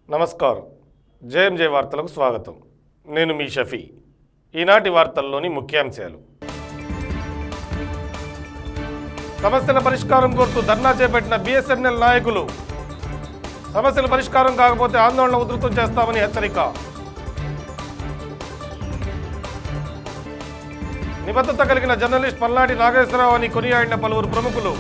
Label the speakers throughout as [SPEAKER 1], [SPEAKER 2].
[SPEAKER 1] నమస్కారం జేఎంజే వార్తలకు స్వాగతం నేను మీ షఫీ ఈనాటి వార్తల్లోని ముఖ్యాంశాలు సమస్యల పరిష్కారం కోరుతూ ధర్నా చేపట్టిన బిఎస్ఎన్ఎల్ నాయకులు సమస్యల పరిష్కారం కాకపోతే ఆందోళన ఉధృతం చేస్తామని హెచ్చరిక నిబద్ధత కలిగిన జర్నలిస్ట్ పల్నాటి నాగేశ్వరరావు అని కొనియాడిన పలువురు ప్రముఖులు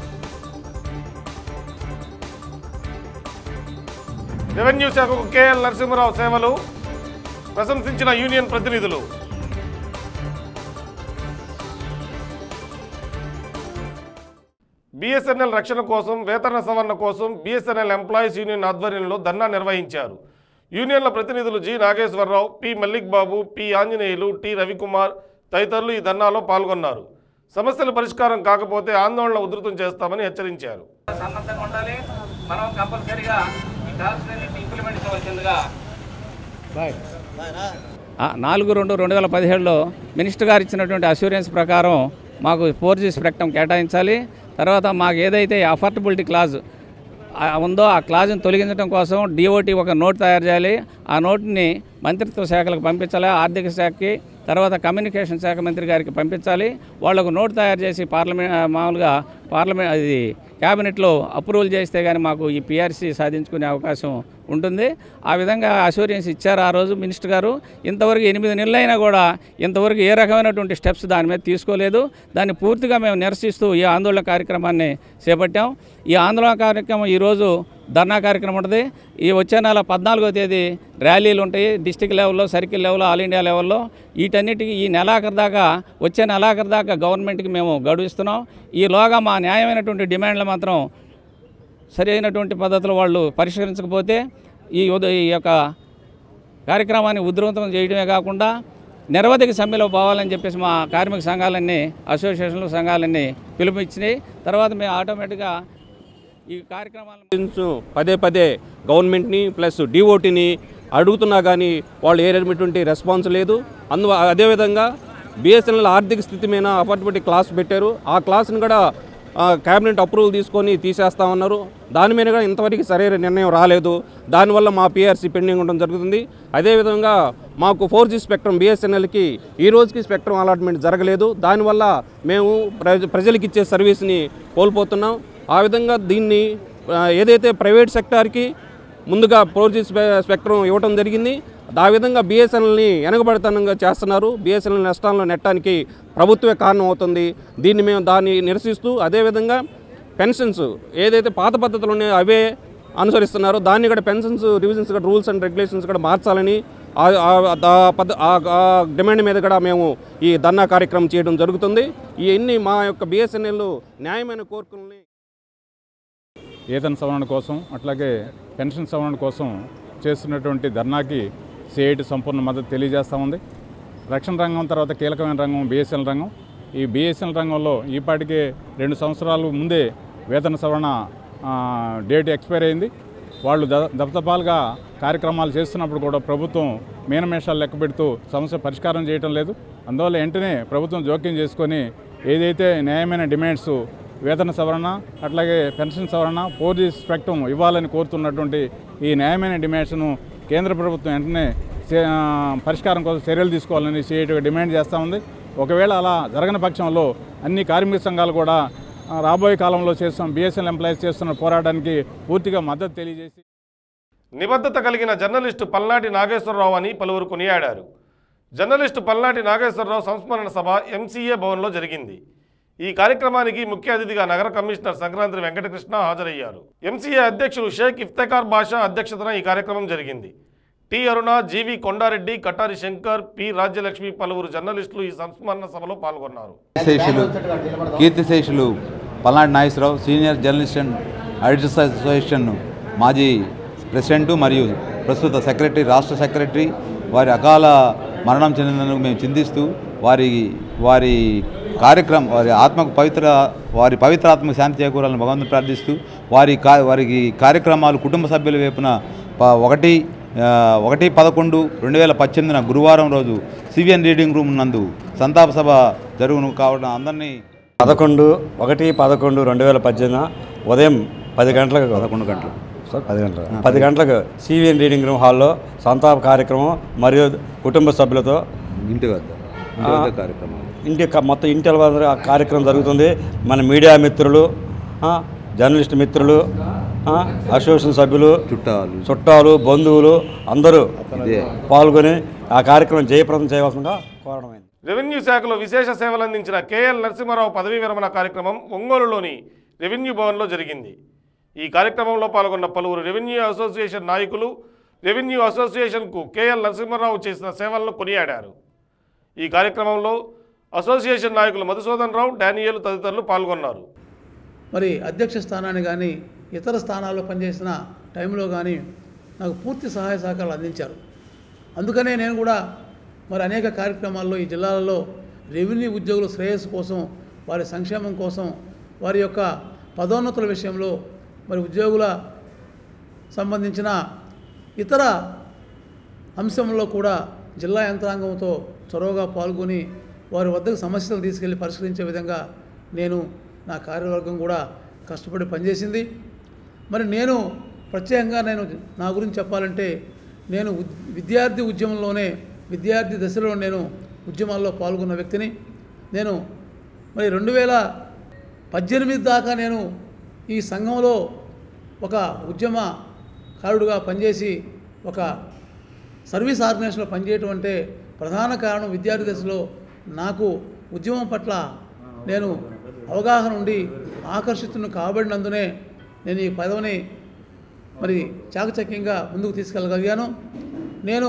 [SPEAKER 1] రెవెన్యూ శాఖకు కేఎల్ నరసింహరావు సేవలు ప్రశంసించిన యూనియన్ ప్రతినిధులు బిఎస్ఎన్ఎల్ రక్షణ కోసం వేతన సవరణ కోసం బిఎస్ఎన్ఎల్ ఎంప్లాయీస్ యూనియన్ ఆధ్వర్యంలో ధర్నా నిర్వహించారు యూనియన్ల ప్రతినిధులు G Nageswara Rao P Mallik Babu P Anjaneyulu T Ravikumar తదితరులు ఈ ధర్నాలో పాల్గొన్నారు సమస్యల పరిష్కారం కాకపోతే ఆందోళన ఉధృతం చేస్తామని హెచ్చరించారు
[SPEAKER 2] సన్నద్ధంగా ఉండాలి మనం కంపల్సరీగా ఈ టాస్క్ అన్నింటినీ ఇంప్లిమెంట్ చేయవలసిందిగా
[SPEAKER 3] ఆ, నాలుగు రెండు రెండు వేల పదిహేడులో మినిస్టర్ గారు ఇచ్చినటువంటి అష్యూరెన్స్ ప్రకారం మాకు ఫోర్ జీ స్పెక్ట్రమ్ కేటాయించాలి తర్వాత మాకు ఏదైతే అఫర్టబిలిటీ క్లాజ్ ఆ, ఉందో ఆ క్లాజ్ని తొలగించడం కోసం డిఓటి ఒక నోట్ తయారు చేయాలి ఆ నోట్ని మంత్రిత్వ శాఖలకు పంపించాలి ఆర్థిక శాఖకి తర్వాత కమ్యూనికేషన్ శాఖ మంత్రి గారికి పంపించాలి వాళ్ళకు నోట్ తయారు చేసి పార్లమెంట్ మామూలుగా పార్లమెంట్ అది క్యాబినెట్లో అప్రూవల్ చేస్తే కానీ మాకు ఈ పిఆర్సీ సాధించుకునే అవకాశం ఉంటుంది ఆ విధంగా అష్యూరెన్స్ ఇచ్చారు ఆ రోజు మినిస్టర్ గారు ఇంతవరకు ఎనిమిది నెలలైనా కూడా ఇంతవరకు ఏ రకమైనటువంటి స్టెప్స్ దాని మీద తీసుకోలేదు దాన్ని పూర్తిగా మేము నిరసిస్తూ ఈ ఆందోళన కార్యక్రమాన్ని చేపట్టాం ఈ ఆందోళన కార్యక్రమం ఈరోజు ధర్నా కార్యక్రమం ఉంటుంది ఈ వచ్చే నెల పద్నాలుగో తేదీ ర్యాలీలు ఉంటాయి డిస్టిక్ లెవెల్లో సర్కిల్ లెవెల్లో ఆల్ ఇండియా లెవెల్లో వీటన్నిటికీ ఈ నెలాఖరు దాకా వచ్చే నెలాఖరు దాకా గవర్నమెంట్కి మేము గడువిస్తున్నాం ఈలోగా మా న్యాయమైనటువంటి డిమాండ్లు మాత్రం సరి అయినటువంటి పద్ధతిలో వాళ్ళు పరిష్కరించకపోతే ఈ ఉద- ఈ యొక్క కార్యక్రమాన్ని ఉధృతం చేయడమే కాకుండా నిరవధిక సమ్మెలో పోవాలని చెప్పేసి మా కార్మిక సంఘాలన్నీ అసోసియేషన్లు సంఘాలన్నీ పిలుపునిచ్చినాయి తర్వాత మేము ఆటోమేటిక్గా ఈ కార్యక్రమాలను
[SPEAKER 4] గురించి పదే పదే గవర్నమెంట్ని ప్లస్ డిఓటిని అడుగుతున్నా కానీ వాళ్ళు ఏటువంటి రెస్పాన్స్ లేదు అందు అదేవిధంగా బిఎస్ఎన్ఎల్ ఆర్థిక స్థితి మీద అఫర్టబిలిటీ క్లాస్ పెట్టారు ఆ క్లాస్ని కూడా ఆ, క్యాబినెట్ అప్రూవల్ తీసుకొని తీసేస్తా ఉన్నారు దాని మీద కూడా ఇంతవరకు సరైన నిర్ణయం రాలేదు దానివల్ల మా పిఆర్సీ పెండింగ్ ఉండడం జరుగుతుంది అదేవిధంగా మాకు ఫోర్ జీ స్పెక్ట్రమ్ బిఎస్ఎన్ఎల్కి ఈ రోజుకి స్పెక్ట్రమ్ అలాట్మెంట్ జరగలేదు దానివల్ల మేము ప్రజ ప్రజలకు ఇచ్చే సర్వీస్ని కోల్పోతున్నాం ఆ విధంగా దీన్ని ఆ, ఏదైతే ప్రైవేట్ సెక్టార్కి ముందుగా ఫోర్ జీ స్పె స్పెక్ట్రం ఇవ్వడం జరిగింది ఆ విధంగా బిఎస్ఎన్ఎల్ని వెనకబడితనంగా చేస్తున్నారు బిఎస్ఎన్ఎల్ నష్టాలను నెట్టడానికి ప్రభుత్వమే కారణం అవుతుంది దీన్ని మేము దాన్ని నిరసిస్తూ అదేవిధంగా పెన్షన్స్ ఏదైతే పాత పద్ధతులు ఉన్నాయో అవే అనుసరిస్తున్నారో దాన్ని కూడా పెన్షన్స్ రివిజన్స్ కూడా రూల్స్ అండ్ రెగ్యులేషన్స్ కూడా మార్చాలని ఆ- ఆ- ఆ పద్ధ- ఆ- ఆ డిమాండ్ మీద కూడా మేము ఈ ధర్నా కార్యక్రమం చేయడం జరుగుతుంది ఇవన్నీ మా యొక్క బిఎస్ఎన్ఎల్ న్యాయమైన కోరికల్ని
[SPEAKER 5] వేతన సవరణ కోసం అట్లాగే పెన్షన్ సవరణ కోసం చేస్తున్నటువంటి ధర్నాకి సిఐటి సంపూర్ణ మద్దతు తెలియజేస్తూ ఉంది రక్షణ రంగం తర్వాత కీలకమైన రంగం బిఎస్ఎన్ రంగం ఈ బిఎస్ఎన్ రంగంలో ఈపాటికే రెండు సంవత్సరాల ముందే వేతన సవరణ ఆ, డేట్ ఎక్స్పైర్ అయింది వాళ్ళు ద దప్తపాలుగా కార్యక్రమాలు చేస్తున్నప్పుడు కూడా ప్రభుత్వం మీనమేషాలు లెక్క పెడుతూ సమస్య పరిష్కారం చేయటం లేదు అందువల్ల వెంటనే ప్రభుత్వం జోక్యం చేసుకొని ఏదైతే న్యాయమైన డిమాండ్స్ వేతన సవరణ అట్లాగే పెన్షన్ సవరణ ఫోర్ జీ స్పెక్ట్రం ఇవ్వాలని కోరుతున్నటువంటి ఈ న్యాయమైన డిమాండ్స్ను కేంద్ర ప్రభుత్వం వెంటనే చే- ఆ, పరిష్కారం కోసం చర్యలు తీసుకోవాలని సిఐటిగా డిమాండ్ చేస్తూ ఉంది ఒకవేళ అలా జరగని పక్షంలో అన్ని కార్మిక సంఘాలు కూడా ఆ, రాబోయే కాలంలో చేస్తున్న బిఎస్ఎన్ ఎంప్లాయీస్ చేస్తున్న పోరాటానికి పూర్తిగా మద్దతు తెలియజేసి
[SPEAKER 1] నిబద్ధత కలిగిన జర్నలిస్టు పల్నాటి నాగేశ్వరరావు అని పలువురు కొనియాడారు జర్నలిస్టు పల్నాటి నాగేశ్వరరావు సంస్మరణ సభ ఎంసీఏ భవన్లో జరిగింది ఈ కార్యక్రమానికి ముఖ్య అతిథిగా నగర కమిషనర్ సంక్రాంతి వెంకటకృష్ణ హాజరయ్యారు ఎంసీఏ అధ్యక్షులు షేక్ ఇఫ్తెకార్ బాషా అధ్యక్షతన ఈ కార్యక్రమం జరిగింది T Aruna GV Konda Reddy Katari Shankar P Rajyalakshmi పలువురు జర్నలిస్టులు ఈ సంస్మరణ సభలో పాల్గొన్నారు
[SPEAKER 6] శేషులు కీర్తిశేషులు Palnadu Nageswara Rao senior journalist and editors association మాజీ ప్రెసిడెంట్ మరియు ప్రస్తుత సెక్రటరీ రాష్ట్ర సెక్రటరీ వారి అకాల మరణం చెందినందుకు మేము చింతిస్తూ వారి వారి కార్యక్రమం వారి ఆత్మకు పవిత్ర వారి పవిత్ర ఆత్మకు శాంతి చేకూరాలని భగవంతుని ప్రార్థిస్తూ వారి కా వారికి కార్యక్రమాలు కుటుంబ సభ్యుల వైపున ప- ఒకటి ఆ, ఒకటి పదకొండు రెండు వేల పద్దెనిమిదిన గురువారం రోజు సివిఎన్ రీడింగ్ రూమ్ నందు సంతాప సభ జరుగును కావడం అందరినీ
[SPEAKER 7] పదకొండు ఒకటి పదకొండు రెండు వేల పద్దెనిమిదిన ఉదయం పది గంటలకు
[SPEAKER 6] పదకొండు గంటలు
[SPEAKER 7] సార్ పది గంటలకు పది గంటలకు సివిఎన్ రీడింగ్ రూమ్ హాల్లో సంతాప కార్యక్రమం మరియు కుటుంబ సభ్యులతో
[SPEAKER 6] ఇంటి వద్ద ఇంటి వద్ద కార్యక్రమాలు
[SPEAKER 7] ఇంటి క- మొత్తం ఇంటి వాళ్ళందరూ ఆ కార్యక్రమం జరుగుతుంది మన మీడియా మిత్రులు ఆ, జర్నలిస్ట్ మిత్రులు ఆ, అసోసియేషన్ సభ్యులు
[SPEAKER 6] చుట్టాలు
[SPEAKER 7] చుట్టాలు బంధువులు అందరూ
[SPEAKER 6] ఇదే
[SPEAKER 7] పాల్గొని ఆ కార్యక్రమం జయప్రదం చేయవలసిందిగా కోరడమైంది
[SPEAKER 1] రెవెన్యూ శాఖలో విశేష సేవలు అందించిన కేఎల్ నరసింహారావు పదవీ విరమణ కార్యక్రమం ఒంగోలులోని రెవెన్యూ భవన్లో జరిగింది ఈ కార్యక్రమంలో పాల్గొన్న పలువురు రెవెన్యూ అసోసియేషన్ నాయకులు రెవెన్యూ అసోసియేషన్కు కేఎల్ నరసింహారావు చేసిన సేవలను కొనియాడారు ఈ కార్యక్రమంలో అసోసియేషన్ నాయకులు మధుసూదన్ రావు డానియేలు తదితరులు పాల్గొన్నారు
[SPEAKER 8] మరి అధ్యక్ష స్థానాన్ని కానీ ఇతర స్థానాల్లో పనిచేసిన టైంలో కానీ నాకు పూర్తి సహాయ సహకారాలు అందించారు అందుకనే నేను కూడా మరి అనేక కార్యక్రమాల్లో ఈ జిల్లాలలో రెవెన్యూ ఉద్యోగుల శ్రేయస్సు కోసం వారి సంక్షేమం కోసం వారి యొక్క పదోన్నతుల విషయంలో మరి ఉద్యోగుల సంబంధించిన ఇతర అంశంలో కూడా జిల్లా యంత్రాంగంతో చొరవగా పాల్గొని వారి వద్దకు సమస్యలు తీసుకెళ్లి పరిష్కరించే విధంగా నేను నా కార్యవర్గం కూడా కష్టపడి పనిచేసింది మరి నేను ప్రత్యేకంగా నేను నా గురించి చెప్పాలంటే నేను ఉద్- విద్యార్థి ఉద్యమంలోనే విద్యార్థి దశలో నేను ఉద్యమాల్లో పాల్గొన్న వ్యక్తిని నేను మరి రెండు వేల పద్దెనిమిది దాకా నేను ఈ సంఘంలో ఒక ఉద్యమకారుడుగా పనిచేసి ఒక సర్వీస్ ఆర్గనైజేషన్లో పనిచేయటం అంటే ప్రధాన కారణం విద్యార్థి దశలో నాకు ఉద్యమం పట్ల నేను అవగాహన ఉండి ఆకర్షితులను కాబడినందునే నేను ఈ పదవిని మరి చాకచక్యంగా ముందుకు తీసుకెళ్ళగలిగాను నేను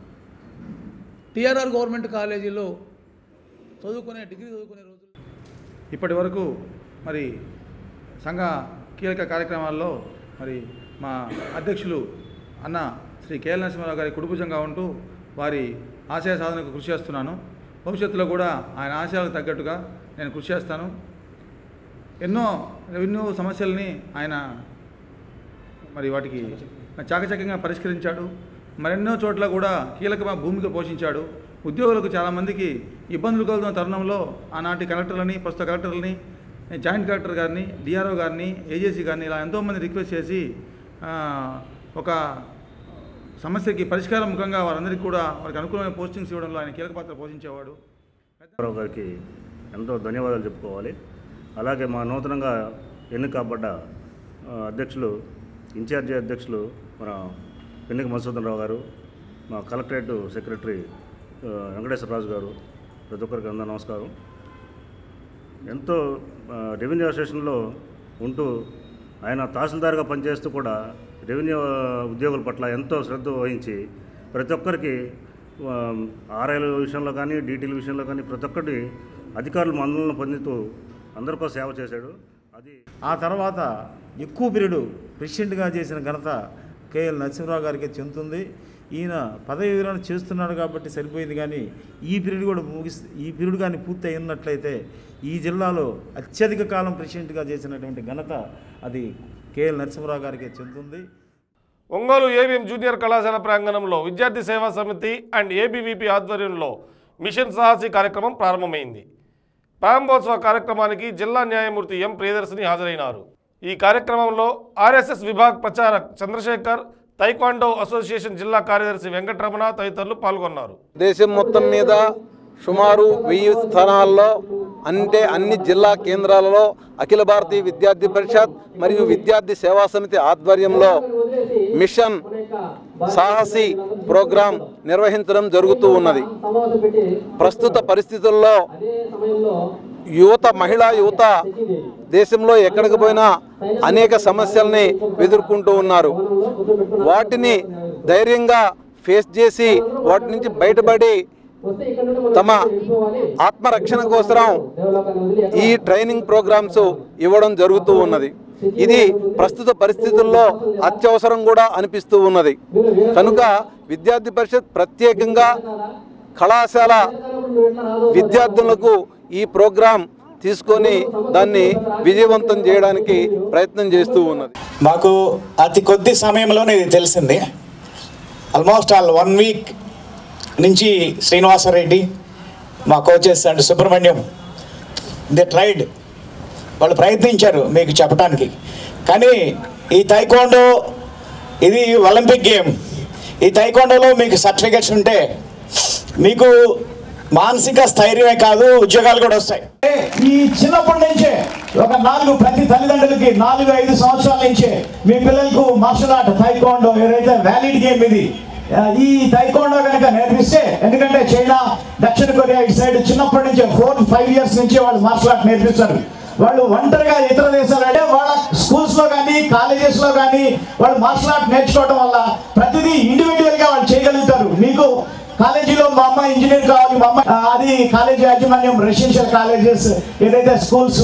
[SPEAKER 8] టిఆర్ఆర్ గవర్నమెంట్ కాలేజీలో చదువుకునే డిగ్రీ చదువుకునే రోజులు
[SPEAKER 9] ఇప్పటి వరకు మరి సంఘ కీలక కార్యక్రమాల్లో మరి మా అధ్యక్షులు అన్న శ్రీ కేఎల్ నరసింహారావు గారి కుడుభుజంగా ఉంటూ వారి ఆశయ సాధనకు కృషి చేస్తున్నాను భవిష్యత్తులో కూడా ఆయన ఆశయాలకు తగ్గట్టుగా నేను కృషి చేస్తాను ఎన్నో రెవెన్యూ సమస్యల్ని ఆయన మరి వాటికి చాకచక్యంగా పరిష్కరించాడు మరెన్నో చోట్ల కూడా కీలక భూమిక పోషించాడు ఉద్యోగులకు చాలామందికి ఇబ్బందులు కలుగుతున్న తరుణంలో ఆనాటి కలెక్టర్లని ప్రస్తుత కలెక్టర్లని జాయింట్ కలెక్టర్ గారిని డిఆర్ఓ గారిని ఏజేసీ గారిని ఇలా ఎంతోమంది రిక్వెస్ట్ చేసి ఆ, ఒక సమస్యకి పరిష్కారం ముఖంగా వారందరికీ కూడా వారికి అనుకూలమైన పోస్టింగ్స్ ఇవ్వడంలో ఆయన కీలక పాత్ర పోషించేవాడు
[SPEAKER 10] రావు గారికి ఎంతో ధన్యవాదాలు చెప్పుకోవాలి అలాగే మా నూతనంగా ఎన్నిక కాబడ్డ ఆ, అధ్యక్షులు ఇన్ఛార్జి అధ్యక్షులు మన పెన్నిక మధుసూదన్ రావు గారు మా కలెక్టరేట్ సెక్రటరీ ఆ, వెంకటేశ్వరరాజు గారు ప్రతి ఒక్కరికి అందరూ నమస్కారం ఎంతో ఆ, రెవెన్యూ అసోసియేషన్లో ఉంటూ ఆయన తహసీల్దార్గా పనిచేస్తూ కూడా రెవెన్యూ ఉద్యోగుల పట్ల ఎంతో శ్రద్ధ వహించి ప్రతి ఒక్కరికి ఆ, ఆర్ఐల విషయంలో కానీ డీటీల విషయంలో కానీ ప్రతి ఒక్కటి అధికారులు మందులను పొందుతూ అందరికీ సేవ చేశాడు అది
[SPEAKER 11] ఆ తర్వాత ఎక్కువ పీరియడ్ ప్రెసిడెంట్గా చేసిన ఘనత కేఎల్ నరసింహరావు గారికి చెందుతుంది ఈయన పదవి విరమణ చేస్తున్నాడు కాబట్టి సరిపోయింది కానీ ఈ పీరియడ్ కూడా ముగిస్ ఈ పీరియడ్ కానీ పూర్తి అయి ఉన్నట్లయితే ఈ జిల్లాలో అత్యధిక కాలం ప్రెసిడెంట్గా చేసినటువంటి ఘనత అది కేఎల్ నరసింహరావు గారికి చెందుతుంది
[SPEAKER 1] ఒంగోలు ఏవిఎం జూనియర్ కళాశాల ప్రాంగణంలో విద్యార్థి సేవా సమితి అండ్ ఏబీవీపీ ఆధ్వర్యంలో మిషన్ సాహసి కార్యక్రమం ప్రారంభమైంది ప్రారంభోత్సవ కార్యక్రమానికి జిల్లా న్యాయమూర్తి ఎం ప్రియదర్శిని హాజరైనారు ఈ కార్యక్రమంలో ఆర్ఎస్ఎస్ విభాగ్ ప్రచారక్ చంద్రశేఖర్ తైక్వాండో అసోసియేషన్ జిల్లా కార్యదర్శి వెంకటరమణ తదితరులు పాల్గొన్నారు
[SPEAKER 12] దేశం మొత్తం మీద సుమారు వెయ్యి స్థానాల్లో అంటే అన్ని జిల్లా కేంద్రాలలో అఖిల భారతీయ విద్యార్థి పరిషత్ మరియు విద్యార్థి సేవా సమితి ఆధ్వర్యంలో మిషన్ సాహసి ప్రోగ్రాం నిర్వహించడం జరుగుతూ ఉన్నది ప్రస్తుత పరిస్థితుల్లో యువత మహిళా యువత దేశంలో ఎక్కడికి పోయినా అనేక సమస్యల్ని ఎదుర్కొంటూ ఉన్నారు వాటిని ధైర్యంగా ఫేస్ చేసి వాటి నుంచి బయటపడి తమ ఆత్మరక్షణ కోసం ఈ ట్రైనింగ్ ప్రోగ్రామ్స్ ఇవ్వడం జరుగుతూ ఉన్నది ఇది ప్రస్తుత పరిస్థితుల్లో అత్యవసరం కూడా అనిపిస్తూ ఉన్నది కనుక విద్యార్థి పరిషత్ ప్రత్యేకంగా కళాశాల విద్యార్థులకు ఈ ప్రోగ్రాం తీసుకొని దాన్ని విజయవంతం చేయడానికి ప్రయత్నం చేస్తూ ఉన్నది
[SPEAKER 13] మాకు అతి కొద్ది సమయంలోనే ఇది తెలిసింది ఆల్మోస్ట్ ఆల్ వన్ వీక్ నుంచి శ్రీనివాసరెడ్డి మా coaches and Subrahmanyam they tried వాళ్ళు ప్రయత్నించారు మీకు చెప్పడానికి కానీ ఈ తైకోండో ఇది ఒలింపిక్ గేమ్ ఈ తైకొండలో మీకు సర్టిఫికెట్స్ ఉంటే మీకు మానసిక స్థైర్యమే కాదు ఉద్యోగాలు కూడా వస్తాయి ఈ చిన్నప్పటి నుంచే ఒక నాలుగు ప్రతి తల్లిదండ్రులకి నాలుగు ఐదు సంవత్సరాల నుంచే మీ పిల్లలకు మార్షల్ ఆర్ట్ తైకోండో ఏదైతే వ్యాలిడ్ గేమ్ ఇది ఆ, ఈ తైకోండో కనుక నేర్పిస్తే ఎందుకంటే చైనా దక్షిణ కొరియా ఇటు సైడ్ చిన్నప్పటి నుంచే ఫోర్ ఫైవ్ ఇయర్స్ నుంచి వాళ్ళు మార్షల్ ఆర్ట్ నేర్పిస్తారు వాళ్ళు ఒంటరిగా ఇతర దేశాలు అంటే వాళ్ళ స్కూల్స్ లో కానీ కాలేజెస్ లో కానీ వాళ్ళు మార్షల్ ఆర్ట్ నేర్చుకోవడం వల్ల ప్రతిదీ ఇండివిజువల్ గా వాళ్ళు చేయగలుగుతారు మీకు కాలేజీలో మా అమ్మాయి ఇంజనీర్ కావాలి మా అమ్మాయి ఆ, అది కాలేజీ యాజమాన్యం రెసిడెన్షియల్ కాలేజెస్ ఏదైతే స్కూల్స్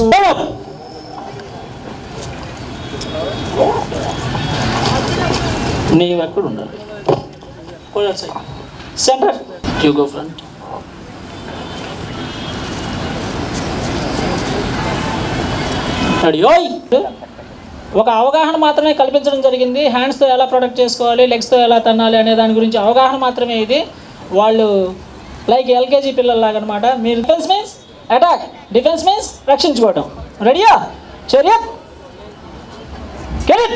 [SPEAKER 14] నీవు ఎక్కడ ఉండాలి centre you go front ready ఓయ్ ఒక అవగాహన మాత్రమే కల్పించడం జరిగింది హ్యాండ్స్తో ఎలా ప్రొడక్ట్ చేసుకోవాలి లెగ్స్తో ఎలా తన్నాలి అనే దాని గురించి అవగాహన మాత్రమే ఇది వాళ్ళు లైక్ ఎల్కేజీ పిల్లల్లాగా అనమాట మీరు defence means attack defence means రక్షించుకోవటం రెడీయా చర్య career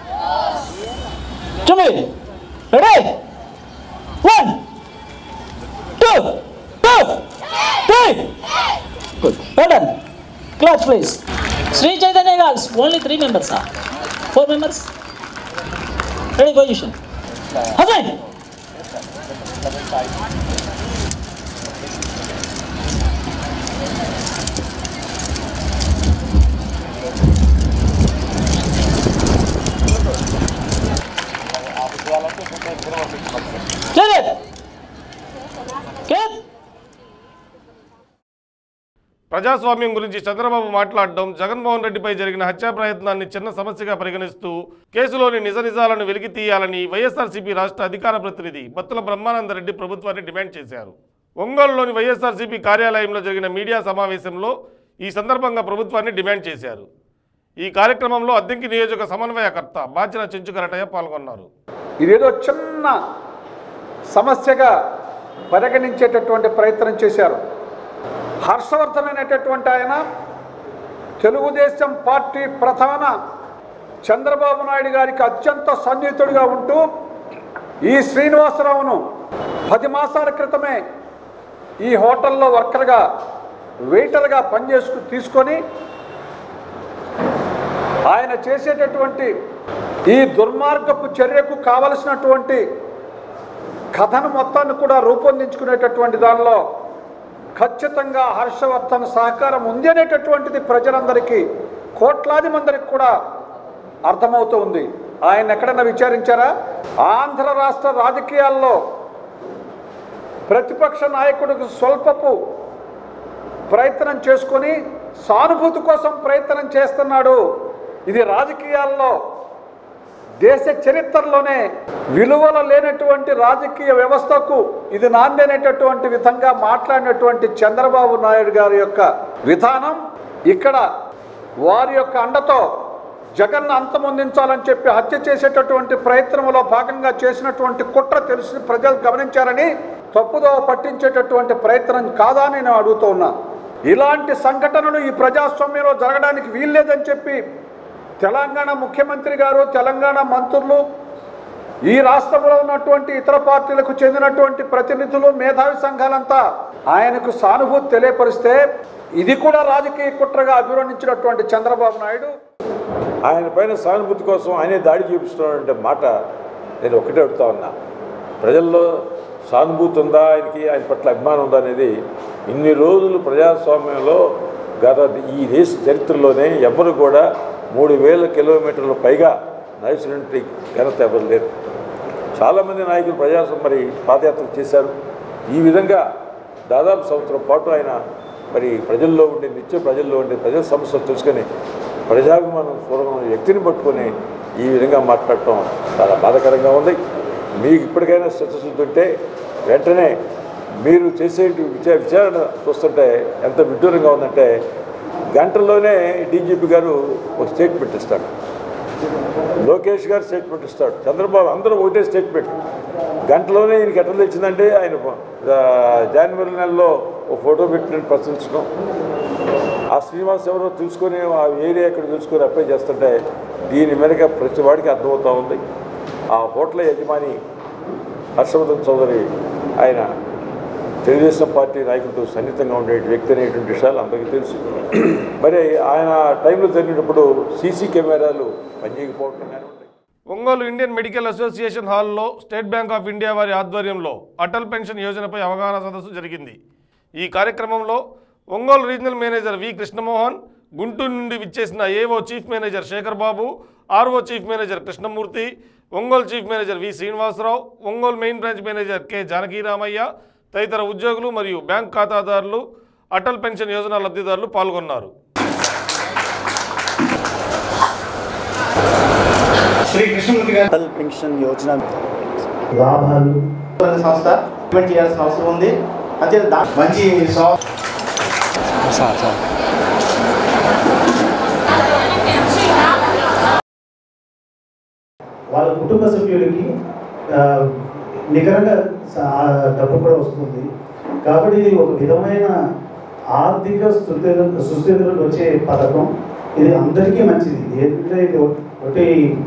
[SPEAKER 14] to me ready one two two three good done class please Shri Chaitanya girls only three members four members ready position husband Clear. Clear.
[SPEAKER 1] ప్రజాస్వామ్యం గురించి చంద్రబాబు మాట్లాడడం జగన్మోహన్ రెడ్డిపై జరిగిన హత్యా ప్రయత్నాన్ని చిన్న సమస్యగా పరిగణిస్తూ కేసులోని నిజ నిజాలను వెలికి తీయాలని వైఎస్ఆర్సీపీ రాష్ట్ర అధికార ప్రతినిధి బత్తుల బ్రహ్మానందరెడ్డి ప్రభుత్వాన్ని డిమాండ్ చేశారు ఒంగోలులోని వైఎస్ఆర్సీపీ కార్యాలయంలో జరిగిన మీడియా సమావేశంలో ఈ సందర్భంగా ప్రభుత్వాన్ని డిమాండ్ చేశారు ఈ కార్యక్రమంలో అద్దెంకి నియోజక సమన్వయకర్త బాచిన చెంచుకరటయ్య పాల్గొన్నారు
[SPEAKER 15] ఇదేదో చిన్న సమస్యగా పరిగణించేటటువంటి ప్రయత్నం చేశారు హర్షవర్ధన్ అనేటటువంటి ఆయన తెలుగుదేశం పార్టీ ప్రధాన చంద్రబాబు నాయుడు గారికి అత్యంత సన్నిహితుడిగా ఉంటూ ఈ శ్రీనివాసరావును పది మాసాల క్రితమే ఈ హోటల్లో వర్కర్గా వెయిటర్గా పనిచేసుకు తీసుకొని ఆయన చేసేటటువంటి ఈ దుర్మార్గపు చర్యకు కావలసినటువంటి కథను మొత్తాన్ని కూడా రూపొందించుకునేటటువంటి దానిలో ఖచ్చితంగా హర్షవర్ధన్ సహకారం ఉంది అనేటటువంటిది ప్రజలందరికీ కోట్లాది మందికి కూడా అర్థమవుతూ ఉంది ఆయన ఎక్కడన్నా విచారించారా ఆంధ్ర రాష్ట్ర రాజకీయాల్లో ప్రతిపక్ష నాయకుడికి స్వల్పపు ప్రయత్నం చేసుకొని సానుభూతి కోసం ప్రయత్నం చేస్తున్నాడు ఇది రాజకీయాల్లో దేశ చరిత్రలోనే విలువలు లేనటువంటి రాజకీయ వ్యవస్థకు ఇది నాందనేటటువంటి విధంగా మాట్లాడినటువంటి చంద్రబాబు నాయుడు గారి యొక్క విధానం ఇక్కడ వారి యొక్క అండతో జగన్ అంతమొందించాలని చెప్పి హత్య చేసేటటువంటి ప్రయత్నంలో భాగంగా చేసినటువంటి కుట్ర తెలిసి ప్రజలు గమనించారని తప్పుదోవ పట్టించేటటువంటి ప్రయత్నం కాదా అని నేను అడుగుతూ ఉన్నా ఇలాంటి సంఘటనలు ఈ ప్రజాస్వామ్యంలో జరగడానికి వీల్లేదని చెప్పి తెలంగాణ ముఖ్యమంత్రి గారు తెలంగాణ మంత్రులు ఈ రాష్ట్రంలో ఉన్నటువంటి ఇతర పార్టీలకు చెందినటువంటి ప్రతినిధులు మేధావి సంఘాలంతా ఆయనకు సానుభూతి తెలియపరిస్తే ఇది కూడా రాజకీయ కుట్రగా అభివర్ణించినటువంటి చంద్రబాబు నాయుడు
[SPEAKER 16] ఆయన పైన సానుభూతి కోసం ఆయనే దాడి చూపిస్తున్నాడంటే మాట నేను ఒకటే అడుగుతా ఉన్నా ప్రజల్లో సానుభూతి ఉందా ఆయనకి ఆయన పట్ల అభిమానం ఉందా అనేది ఇన్ని రోజులు ప్రజాస్వామ్యంలో గత ఈ దేశ చరిత్రలోనే ఎవ్వరు కూడా మూడు వేల కిలోమీటర్ల పైగా నడిచినటువంటి ఘనత ఎవరు లేరు చాలామంది నాయకులు ప్రజాస్వామ్య మరి పాదయాత్ర చేశారు ఈ విధంగా దాదాపు సంవత్సరం పాటు ఆయన మరి ప్రజల్లో ఉండే నిత్య ప్రజల్లో ఉండే ప్రజల సమస్యలు తెలుసుకొని ప్రజాభిమానం పూర్వమైన వ్యక్తిని పట్టుకొని ఈ విధంగా మాట్లాడటం చాలా బాధాకరంగా ఉంది మీకు ఇప్పటికైనా చిత్తశుద్ధి ఉంటే వెంటనే మీరు చేసే విచార విచారణ చూస్తుంటే ఎంత విడ్డూరంగా ఉందంటే గంటల్లోనే డీజీపీ గారు ఒక స్టేట్మెంట్ ఇస్తాడు లోకేష్ గారు స్టేట్మెంట్ ఇస్తాడు చంద్రబాబు అందరూ ఒకటే స్టేట్మెంట్ గంటలోనే ఈయనకి ఎట్లా తెచ్చిందంటే ఆయన ఆ, జనవరి నెలలో ఒక ఫోటో పెట్టిన ప్రశ్నించడం ఆ శ్రీనివాస్ ఎవరో తెలుసుకొని ఆ ఏరియా ఎక్కడ తెలుసుకొని అప్లై చేస్తుంటే దీని మీదగా ప్రతి వాడికి అర్థమవుతూ ఉంది ఆ హోటల్ యజమాని హర్షవర్ధన్ చౌదరి ఆయన తెలుగుదేశం పార్టీ నాయకులతో సన్నిహితంగా ఉండే వ్యక్తి అనేటువంటి విషయాలు అందరికీ తెలుసు మరి ఆయన టైంలో జరిగినప్పుడు సీసీ కెమెరాలు పనిచేయకపోవడం కానీ
[SPEAKER 1] ఒంగోలు ఇండియన్ మెడికల్ అసోసియేషన్ హాల్లో స్టేట్ బ్యాంక్ ఆఫ్ ఇండియా వారి ఆధ్వర్యంలో అటల్ పెన్షన్ యోజనపై అవగాహన సదస్సు జరిగింది ఈ కార్యక్రమంలో Ongole regional manager V Krishnamohan Guntur నుండి విచ్చేసిన AO chief manager Shekhar Babu RO chief manager Krishnamurthy Ongole chief manager V Srinivasa Rao Ongole main branch manager K Janakiramaiah తదితర ఉద్యోగులు మరియు బ్యాంక్ ఖాతాదారులు అటల్ పెన్షన్ యోజన లబ్ధిదారులు పాల్గొన్నారు
[SPEAKER 17] శ్రీ కృష్ణమూర్తి గారు అటల్ పెన్షన్ యోజన లాభాలు సంస్థ ఇంప్లిమెంట్ చేయాల్సిన అవసరం ఉంది అంటే దా- మంచి సా-
[SPEAKER 18] వాళ్ళ కుటుంబ సభ్యులకి ఆ, నికరంగా స- ఆ డబ్బు కూడా వస్తుంది కాబట్టి ఇది ఒక విధమైన ఆర్థిక స్థితి సుస్థితిలోకి వచ్చే పథకం ఇది అందరికీ మంచిది ఏంటంటే ఇది ఒకటి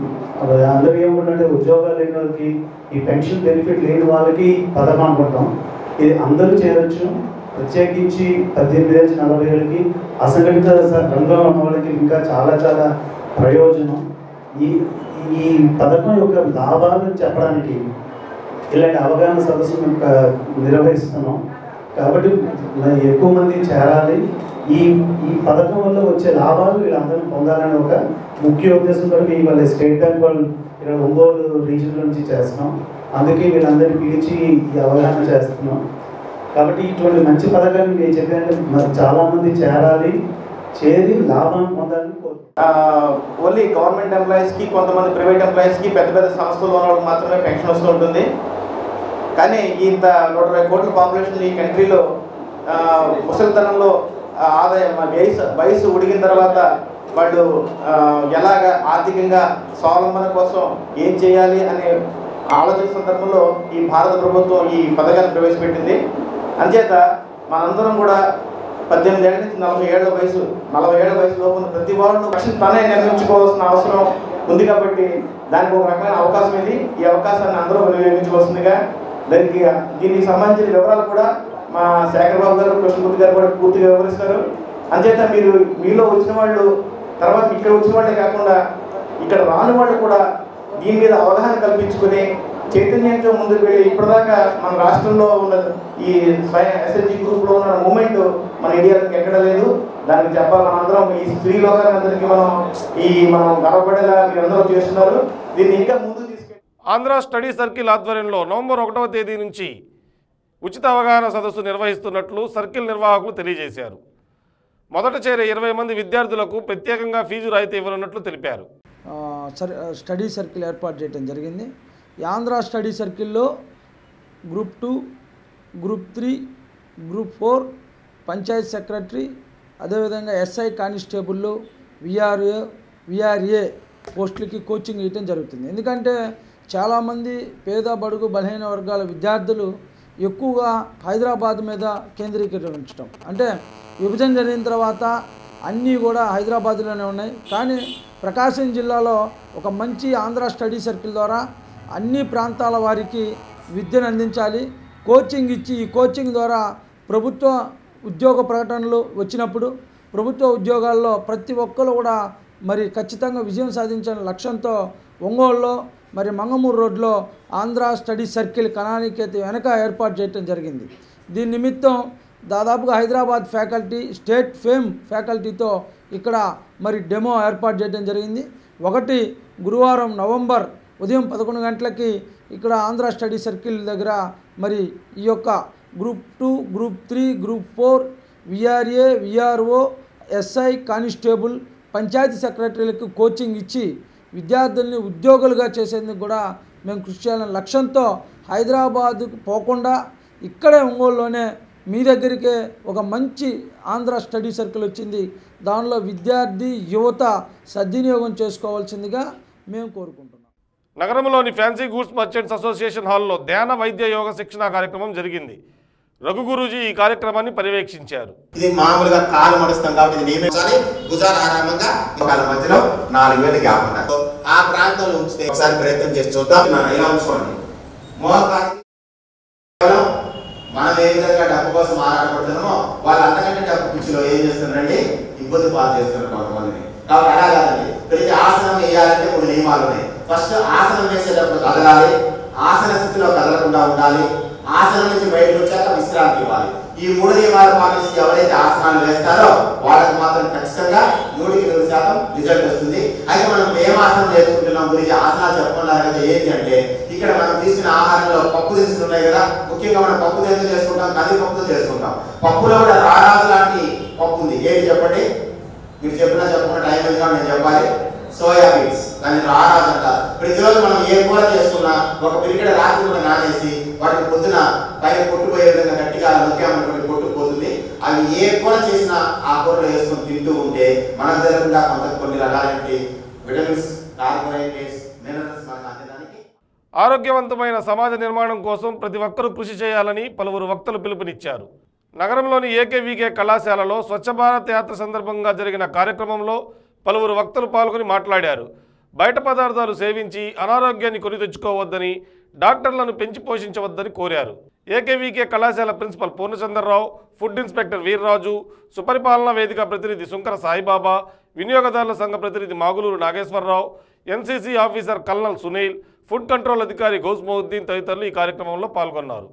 [SPEAKER 18] అందరికీ ఏముంటుందంటే ఉద్యోగాలు లేని వాళ్ళకి ఈ పెన్షన్ బెనిఫిట్ లేని వాళ్ళకి పథకం అనుకుంటాం ఇది అందరూ చేరొచ్చు ప్రత్యేకించి పద్దెనిమిది నుంచి నలభై ఏళ్ళకి అసంఘటిత స- రంగంలో ఉన్న వాళ్ళకి ఇంకా చాలా చాలా ప్రయోజనం ఈ ఈ పథకం యొక్క లాభాలను చెప్పడానికి ఇలాంటి అవగాహన సదస్సు మేము క- నిర్వహిస్తున్నాం కాబట్టి మ- ఎక్కువ మంది చేరాలి ఈ ఈ పథకం వల్ల వచ్చే లాభాలు వీళ్ళందరూ పొందాలని ఒక ముఖ్య ఉద్దేశంతో మేము వాళ్ళ స్టేట్ బ్యాంక్ వాళ్ళు ఇక్కడ ఒంగోలు రీజన్ నుంచి చేస్తున్నాం అందుకే వీళ్ళందరినీ పిలిచి ఈ అవగాహన చేస్తున్నాం కాబట్టి ఇటువంటి మంచి పథకాన్ని నేను చెప్పాను మరి చాలామంది చేరాలి చేరి లాభం పొందాలని కోరుతున్నాను
[SPEAKER 17] ఓన్లీ గవర్నమెంట్ ఎంప్లాయీస్కి కొంతమంది ప్రైవేట్ ఎంప్లాయీస్కి పెద్ద పెద్ద సంస్థలు ఉన్న వాళ్ళకి మాత్రమే పెన్షన్ వస్తూ ఉంటుంది కానీ ఇంత నూట ఇరవై కోట్ల పాపులేషన్ ఈ కంట్రీలో ఆ, ముసలితనంలో ఆ, ఆదాయం ఆ, వయసు వయసు ఉడిగిన తర్వాత వాళ్ళు ఆ, ఎలాగ ఆర్థికంగా స్వావలంబన కోసం ఏం చేయాలి అనే ఆలోచన సందర్భంలో ఈ భారత ప్రభుత్వం ఈ పథకాన్ని ప్రవేశపెట్టింది అంచేత మనందరం కూడా పద్దెనిమిది ఏళ్ళ నుంచి నలభై ఏళ్ల వయసు నలభై ఏళ్ల వయసులో ఉన్న ప్రతి వాళ్ళు రక్షణ తనే నిర్మించుకోవాల్సిన అవసరం ఉంది కాబట్టి దానికి ఒక రకమైన అవకాశం ఇది ఈ అవకాశాన్ని అందరూ వినియోగించవలసిందిగా దానికి దీనికి సంబంధించిన వివరాలు కూడా మా శేఖర్ బాబు గారు కృష్ణమూర్తి గారు కూడా పూర్తిగా వివరిస్తారు అంచేత మీరు మీలో వచ్చిన వాళ్ళు తర్వాత ఇక్కడ వచ్చిన వాళ్ళే కాకుండా ఇక్కడ రాని వాళ్ళు కూడా దీని మీద అవగాహన కల్పించుకుని చైతన్యంతో ముందుకు వెళ్ళి ఇప్పటిదాకా మన రాష్ట్రంలో ఉన్న ఈ స్వయం ఎస్ఎస్జి గ్రూప్లో ఉన్న మూమెంట్ మన ఇండియాలో ఎక్కడ లేదు దానికి చెప్పాలి మనందరం ఈ స్త్రీ లోకాలందరికీ మనం ఈ మనం గర్వపడేలా మీరందరూ చేస్తున్నారు దీన్ని ఇంకా ముందు
[SPEAKER 1] ఆంధ్ర స్టడీ సర్కిల్ ఆధ్వర్యంలో నవంబర్ ఒకటవ తేదీ నుంచి ఉచిత అవగాహన సదస్సు నిర్వహిస్తున్నట్లు సర్కిల్ నిర్వాహకులు తెలియజేశారు మొదట చేరే ఇరవై మంది విద్యార్థులకు ప్రత్యేకంగా ఫీజు రాయితీ ఇవ్వనున్నట్లు తెలిపారు
[SPEAKER 19] ఆ, సర్ స్టడీ సర్కిల్ ఏర్పాటు చేయడం జరిగింది ఈ ఆంధ్ర స్టడీ సర్కిల్లో group two group three group four panchayat secretary అదేవిధంగా ఎస్ఐ కానిస్టేబుళ్ళు విఆర్ఏ విఆర్ఏ పోస్టులకి కోచింగ్ ఇవ్వటం జరుగుతుంది ఎందుకంటే చాలామంది పేద బడుగు బలహీన వర్గాల విద్యార్థులు ఎక్కువగా హైదరాబాద్ మీద కేంద్రీకరించడం అంటే విభజన జరిగిన తర్వాత అన్నీ కూడా హైదరాబాద్లోనే ఉన్నాయి కానీ ప్రకాశం జిల్లాలో ఒక మంచి ఆంధ్ర స్టడీ సర్కిల్ ద్వారా అన్ని ప్రాంతాల వారికి విద్యను అందించాలి కోచింగ్ ఇచ్చి ఈ కోచింగ్ ద్వారా ప్రభుత్వ ఉద్యోగ ప్రకటనలు వచ్చినప్పుడు ప్రభుత్వ ఉద్యోగాల్లో ప్రతి ఒక్కరు కూడా మరి ఖచ్చితంగా విజయం సాధించాలనే లక్ష్యంతో ఒంగోలులో మరి మంగమూరు రోడ్లో ఆంధ్ర స్టడీ సర్కిల్ కణానికేత వెనక ఏర్పాటు చేయడం జరిగింది దీని నిమిత్తం దాదాపుగా హైదరాబాద్ ఫ్యాకల్టీ స్టేట్ ఫేమ్ ఫ్యాకల్టీతో ఇక్కడ మరి డెమో ఏర్పాటు చేయడం జరిగింది ఒకటి గురువారం నవంబర్ ఉదయం పదకొండు గంటలకి ఇక్కడ ఆంధ్ర స్టడీ సర్కిల్ దగ్గర మరి ఈ యొక్క group two group three group four VRA VRO SI constable panchayati సెక్రటరీలకు కోచింగ్ ఇచ్చి విద్యార్థుల్ని ఉద్యోగులుగా చేసేందుకు కూడా మేము కృషి చేయాలనే లక్ష్యంతో హైదరాబాద్ పోకుండా ఇక్కడే ఒంగోలులోనే మీ దగ్గరికే ఒక మంచి ఆంధ్ర స్టడీ సర్కిల్ వచ్చింది దానిలో విద్యార్థి యువత సద్వినియోగం చేసుకోవాల్సిందిగా మేము కోరుకుంటున్నాం
[SPEAKER 1] నగరంలోని ఫ్యాన్సీ గూడ్స్ మర్చెంట్స్ అసోసియేషన్ హాల్లో ధ్యాన వైద్య యోగ శిక్షణ కార్యక్రమం జరిగింది రఘు గురూజీ ఈ కార్యక్రమాన్ని పర్యవేక్షించారు
[SPEAKER 20] ఇది మామూలుగా కాలు మడుస్తాం కాబట్టి ఇది నియమించాలి భుజాలు ఆరామంగా కాళ్ళ మధ్యలో నాలుగు వేలు గ్యాప్ ఉండాలి
[SPEAKER 17] ఆ ప్రాంతంలో ఉంచితే ఒకసారి ప్రయత్నం చేసి చూద్దాం మనం ఇలా ఉంచుకోండి మోహకానికి కేవలం మనం ఏ విధంగా డబ్బు కోసం ఆరాటపడుతున్నామో వాళ్ళు అంతకంటే డబ్బు పిచ్చిలో ఏం చేస్తున్నారండి ఇబ్బంది పాలు చేస్తున్నారు కొంతమందిని కాబట్టి అలా కాదండి ప్రతి ఆసనం వేయాలంటే కొన్ని నియమాలు ఉన్నాయి ఫస్ట్ ఆసనం వేసేటప్పుడు కదలాలి ఆసన స్థితిలో కదలకుండా ఉండాలి ఆసనం నుంచి బయటకు వచ్చాక విశ్రాంతి ఇవ్వాలి ఈ మూడు నియమాలు పాటించి ఎవరైతే ఆసనాలు వేస్తారో వాళ్ళకి మాత్రం ఖచ్చితంగా నూటికి నూరు శాతం రిజల్ట్ వస్తుంది అయితే మనం ఏం ఆసనం నేర్చుకుంటున్నాం గురించి ఆసనాలు చెప్పకుండా కదా ఏంటి అంటే ఇక్కడ మనం తీసుకున్న ఆహారంలో పప్పు దినుసులు ఉన్నాయి కదా ముఖ్యంగా మనం పప్పు దినుసులు చేసుకుంటాం కంది పప్పుతో చేసుకుంటాం పప్పులో కూడా రారాజు లాంటి పప్పు ఉంది ఏంటి చెప్పండి మీరు చెప్పినా చెప్పకుండా టైం ఉంది కాబట్టి నేను చెప్పాలి సోయా బీన్స్ దాన్ని రారాజు అంటారు ప్రతిరోజు మనం ఏ కూర చేసుకున్నా ఒక పిరికెడ రాత్రి కూడా నానేసి వాటిని పొద్దున పైన పొట్టుపోయే విధంగా గట్టిగా నొక్కామనుకోండి పొట్టు పోతుంది అవి ఏ కూర చేసినా ఆ కూరలో వేసుకొని తింటూ ఉంటే మనకు జరగకుండా కొంత కొన్ని రకాలైన విటమిన్స్ కార్బోహైడ్రేట్స్ మినరల్స్ మనకు అందడానికి
[SPEAKER 1] ఆరోగ్యవంతమైన సమాజ నిర్మాణం కోసం ప్రతి ఒక్కరూ కృషి చేయాలని పలువురు వక్తలు పిలుపునిచ్చారు నగరంలోని ఏకేవీకే కళాశాలలో స్వచ్ఛ భారత్ యాత్ర సందర్భంగా జరిగిన కార్యక్రమంలో పలువురు వక్తలు పాల్గొని మాట్లాడారు బయట పదార్థాలు సేవించి అనారోగ్యాన్ని కొని తెచ్చుకోవద్దని డాక్టర్లను పెంచి పోషించవద్దని కోరారు ఏకేవీకే కళాశాల principal Purnachandra Rao food inspector Veerraju సుపరిపాలనా వేదిక ప్రతినిధి శుంకర సాయిబాబా వినియోగదారుల సంఘ ప్రతినిధి Maguluru Nageswara Rao NCC officer colonel Sunil food control అధికారి గౌస్ మొహద్దీన్ తదితరులు ఈ కార్యక్రమంలో పాల్గొన్నారు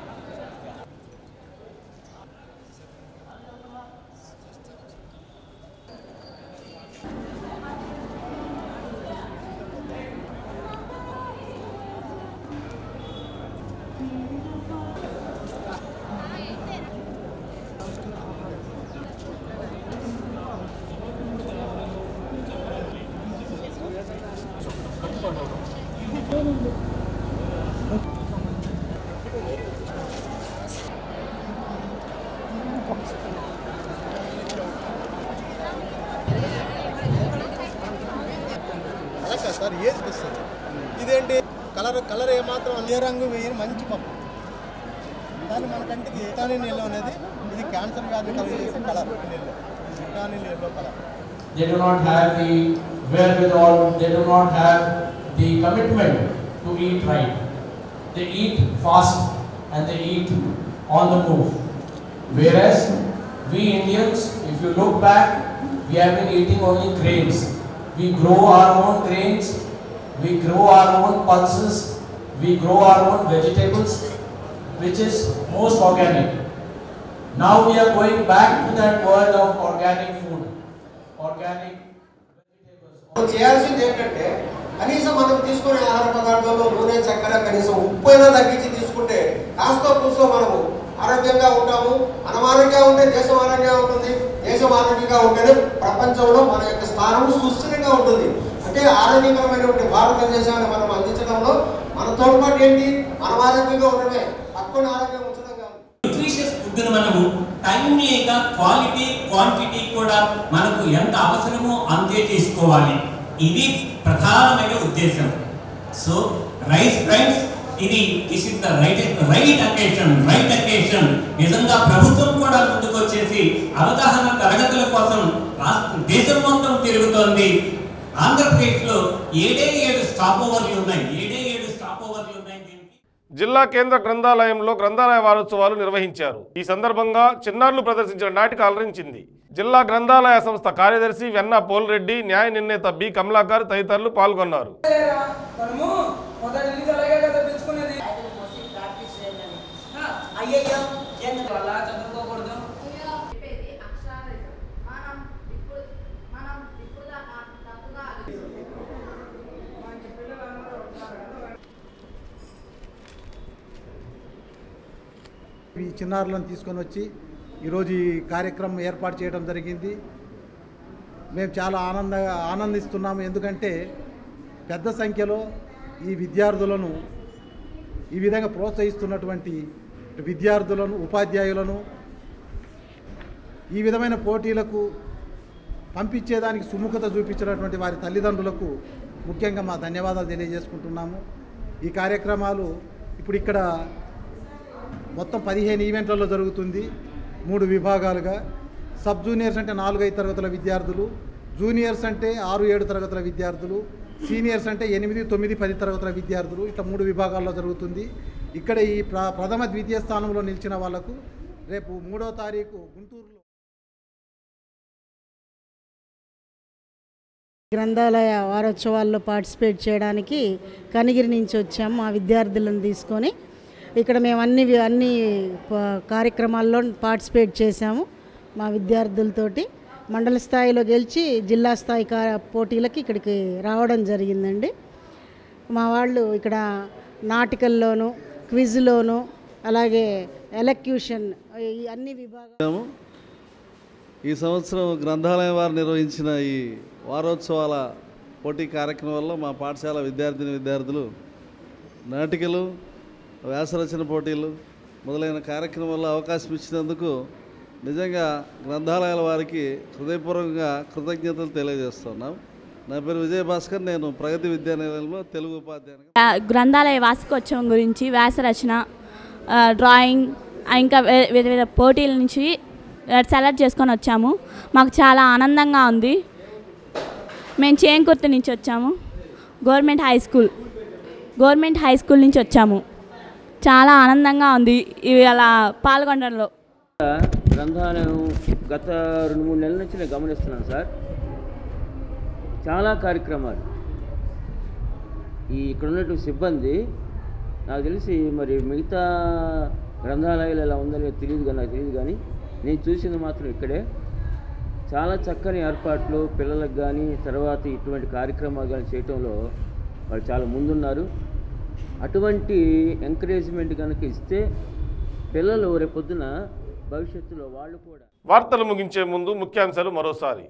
[SPEAKER 20] అలా కాదు సార్ ఏది వస్తుంది ఇదేంటి కలర్ కలర్ ఏమాత్రం అదే రంగు వేయని మంచి పప్పు దాన్ని మన కంటికి విటామిన్ ఎల్లో అనేది ఇది క్యాన్సర్ వ్యాధి కలిగేసే colour yellow vitamin yellow colour
[SPEAKER 21] they do not have the wherewithal, they do not have the commitment to eat right. They eat fast and they eat on the move. Whereas we Indians, if you look back, we have been eating only grains. We grow our own grains, we grow our own pulses, we grow our own vegetables, which is most organic. Now we are going back to that world of organic food. Organic
[SPEAKER 20] మనం చేయాల్సింది ఏంటంటే కనీసం మనం తీసుకునే ఆహార పదార్థాల్లో నూనె చక్కెర కనీసం ఉప్పు అయినా తగ్గించి తీసుకుంటే కాస్త కూస్తో మనము ఆరోగ్యంగా ఉంటాము మనం ఆరోగ్యంగా ఉంటే దేశం ఆరోగ్యంగా ఉంటుంది దేశం ఆరోగ్యంగా ఉంటేనే ప్రపంచంలో మన యొక్క స్థానం సుస్థిరంగా ఉంటుంది అంటే ఆరోగ్యకరమైనటువంటి భారతదేశాన్ని మనం అందించడంలో మన తోడ్పాటు ఏంటి మనం ఆరోగ్యంగా ఉండడమే పక్కన ఆరోగ్యం ఉంచడం కాదు
[SPEAKER 22] న్యూట్రిషియస్ ఫుడ్ను మనము టైమ్లీగా క్వాలిటీ క్వాంటిటీ కూడా మనకు ఎంత అవసరమో అంతే తీసుకోవాలి ఇది ప్రధానమైన ఉద్దేశం సో రైస్ ఫ్రెండ్స్ ఇది this is the right right occasion right occasion నిజంగా ప్రభుత్వం కూడా ముందుకు వచ్చేసి అవగాహన తరగతుల కోసం రాష్ట్ర దేశం మొత్తం తిరుగుతోంది ఆంధ్రప్రదేశ్లో ఏడే ఏడు స్టాప్ ఓవర్లు ఉన్నాయి ఏడే ఏడు స్టాప్ ఓవర్లు ఉన్నాయి
[SPEAKER 1] జిల్లా కేంద్ర గ్రంథాలయంలో గ్రంథాలయ వారోత్సవాలు నిర్వహించారు ఈ సందర్భంగా చిన్నారులు ప్రదర్శించిన నాటిక అలరించింది జిల్లా గ్రంథాలయ సంస్థ కార్యదర్శి వెన్న పోల్రెడ్డి న్యాయ నిర్ణేత బి కమలాకర్ తదితరులు పాల్గొన్నారు
[SPEAKER 23] మనము మొదటి నుంచి అలాగే కదా పెంచుకునేది అయ్యయ్యో వల్ల చదువుకోకూడదు
[SPEAKER 24] ఈ చిన్నారులను తీసుకొని వచ్చి ఈరోజు ఈ కార్యక్రమం ఏర్పాటు చేయడం జరిగింది మేము చాలా ఆనంద ఆనందిస్తున్నాము ఎందుకంటే పెద్ద సంఖ్యలో ఈ విద్యార్థులను ఈ విధంగా ప్రోత్సహిస్తున్నటువంటి విద్యార్థులను ఉపాధ్యాయులను ఈ విధమైన పోటీలకు పంపించేదానికి సుముఖత చూపించినటువంటి వారి తల్లిదండ్రులకు ముఖ్యంగా మా ధన్యవాదాలు తెలియజేసుకుంటున్నాము ఈ కార్యక్రమాలు ఇప్పుడు ఇక్కడ మొత్తం పదిహేను ఈవెంట్లలో జరుగుతుంది మూడు విభాగాలుగా సబ్ జూనియర్స్ అంటే నాలుగు ఐదు తరగతుల విద్యార్థులు జూనియర్స్ అంటే ఆరు ఏడు తరగతుల విద్యార్థులు సీనియర్స్ అంటే ఎనిమిది తొమ్మిది పది తరగతుల విద్యార్థులు ఇట్లా మూడు విభాగాల్లో జరుగుతుంది ఇక్కడ ఈ ప్ర ప్రథమ ద్వితీయ స్థానంలో నిలిచిన వాళ్లకు రేపు మూడో తారీఖు గుంటూరులో
[SPEAKER 2] గ్రంథాలయ వారోత్సవాల్లో పార్టిసిపేట్ చేయడానికి కనిగిరి నుంచి వచ్చాము మా విద్యార్థులను తీసుకొని ఇక్కడ మేము అన్ని వి- అన్ని ప- కార్యక్రమాల్లో పార్టిసిపేట్ చేశాము మా విద్యార్థులతోటి మండల స్థాయిలో గెలిచి జిల్లా స్థాయి కా పోటీలకి ఇక్కడికి రావడం జరిగిందండి మా వాళ్ళు ఇక్కడ నాటికల్లోను క్విజ్లోను అలాగే ఎలక్యూషన్ ఈ అన్ని విభాగాలు
[SPEAKER 3] చేశాము. ఈ సంవత్సరం గ్రంథాలయం వారు నిర్వహించిన ఈ వారోత్సవాల పోటీ కార్యక్రమంలో మా పాఠశాల విద్యార్థిని విద్యార్థులు నాటికలు వ్యాసరచన పోటీలు మొదలైన కార్యక్రమాల్లో అవకాశం ఇచ్చినందుకు నిజంగా గ్రంథాలయాల వారికి హృదయపూర్వకంగా కృతజ్ఞతలు తెలియజేస్తున్నాం నా పేరు విజయభాస్కర్ నేను ప్రగతి విద్యానిలయంలో తెలుగు ఉపాధ్యాయునిగా
[SPEAKER 4] ఆ, గ్రంథాలయ వార్షికోత్సవం గురించి వ్యాసరచన ఆ, డ్రాయింగ్ ఆ, ఇంకా వే- వివిధ వివిధ పోటీల నుంచి ఆ, సెలెక్ట్ చేసుకొని వచ్చాము మాకు చాలా ఆనందంగా ఉంది మేము చేంకుర్తి నుంచి వచ్చాము government high school government high school నుంచి వచ్చాము చాలా ఆనందంగా ఉంది ఇవి అలా పాల్గొనడంలో
[SPEAKER 5] గ్రంథాలయం గత రెండు మూడు నెలల నుంచి నేను గమనిస్తున్నాను సార్ చాలా కార్యక్రమాలు ఈ ఇక్కడ ఉన్నటువంటి సిబ్బంది నాకు తెలిసి మరి మిగతా గ్రంథాలయాలు ఎలా ఉందో లేదో తెలియదు కానీ నాకు తెలియదు కానీ నేను చూసింది మాత్రం ఇక్కడే చాలా చక్కని ఏర్పాట్లు పిల్లలకు కానీ తర్వాత ఇటువంటి కార్యక్రమాలు కానీ చేయటంలో వాళ్ళు చాలా ముందున్నారు అటువంటి ఎంకరేజ్మెంట్ కనుక ఇస్తే పిల్లలు రేపొద్దున భవిష్యత్తులో వాళ్ళు కూడా
[SPEAKER 1] వార్తలు ముగించే ముందు ముఖ్యాంశాలు మరోసారి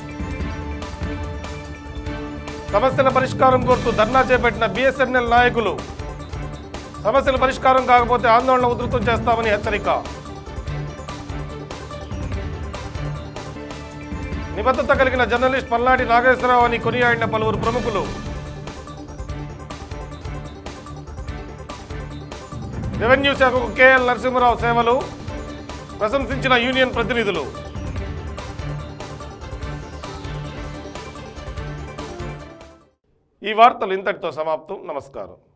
[SPEAKER 1] సమస్యల పరిష్కారం కోరుతూ ధర్నా చేపట్టిన బిఎస్ఎన్ఎల్ నాయకులు సమస్యల పరిష్కారం కాకపోతే ఆందోళన ఉధృతం చేస్తామని హెచ్చరిక నిబద్ధత కలిగిన జర్నలిస్ట్ పల్నాటి నాగేశ్వరరావు అని కొనియాడిన పలువురు ప్రముఖులు రెవెన్యూ శాఖకు కేఎల్ నరసింహరావు సేవలు ప్రశంసించిన యూనియన్ ప్రతినిధులు ఈ వార్తలు ఇంతటితో సమాప్తం నమస్కారం